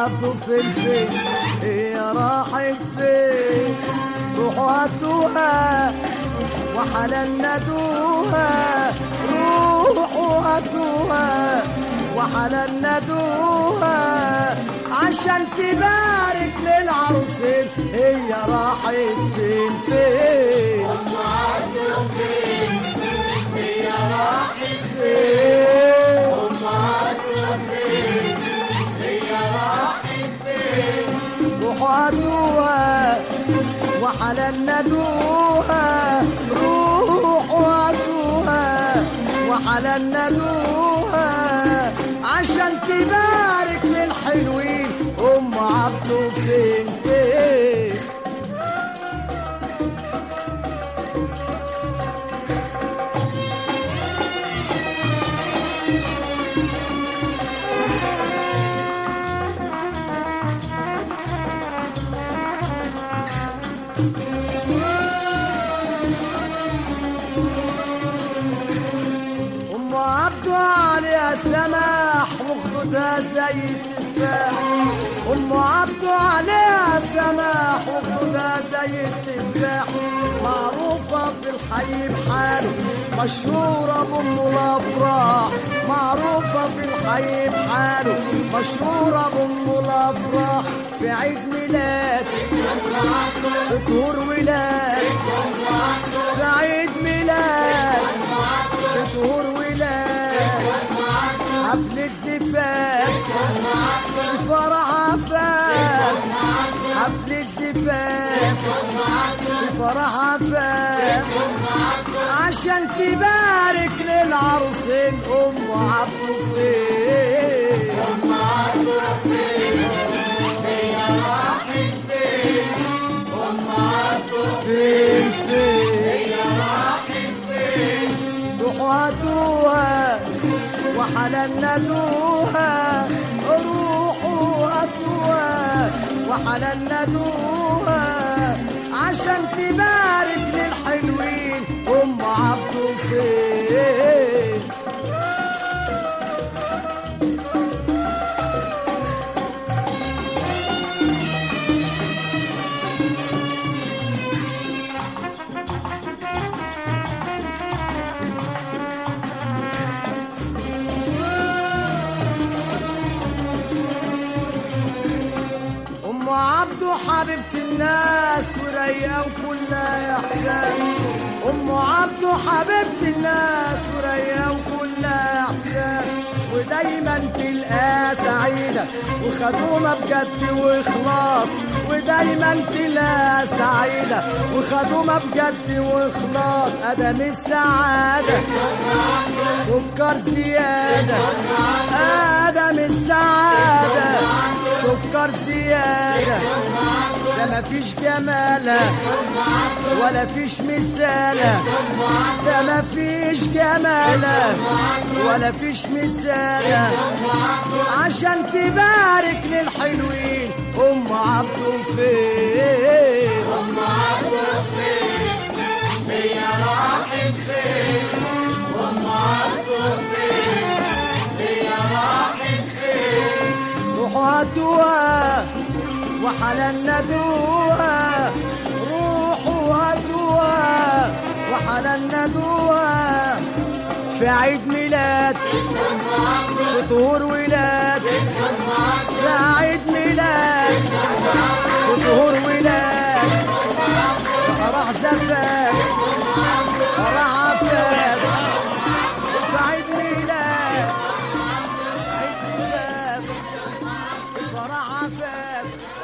عبده فين فين هي راحت فين روحوا هاتوها وحلال ندوها روحوا هاتوها وحلال ندوها عشان تبارك للعروسين هي راحت فين فين روحوا هاتوها وحلال ندوها روحوا هاتوها وحلال ندوها عشان تبارك للحلوين ام عبده فين فين ام عبده عليها سماح وخدودها زي التفاح ام عبده عليها سماح وخدودها زي التفاح معروفة في الحي بحاله مشهورة بأم الأفراح معروفة في الحي بحاله مشهورة بأم الأفراح في عيد ميلاد في طهور ولاد في عيد ميلاد في طهور ولاد حفلة زفاف في فرح عفاف حفلة زفاف في فرح عفاف عشان تبارك للعروسين ام عبده فين فين فين روحوا هاتوها وحلال ندوها روحوا هاتوها وحلال ندوها عشان تبارك للحلوين ام عبده فين ام عبده حبيبة الناس ورايقة وكلها احساس ام عبده حبيبة الناس ورايقة وكلها احساس ودايما تلقاها سعيدة وخدومة بجد واخلاص ودايما تلاقيها سعيدة وخدومة بجد واخلاص ادم السعادة سكر زيادة ادم السعادة سكر زيادة ده مفيش جمالة ولا فيش مثالة ده مفيش جمالة ولا فيش مثالة عشان تبارك للحلوين ام عبده فين ام عبده فين هي راحت فين ام عبده فين هي راحت فين روحوا هاتوها وحلال ندوها روحوا هاتوها وحلال ندوها في عيد ميلاد في طهور ولاد في عيد ميلاد في طهور ولاد في فرح زفاف فرح عفاف في عيد ميلاد عيد زفاف في فرح عفاف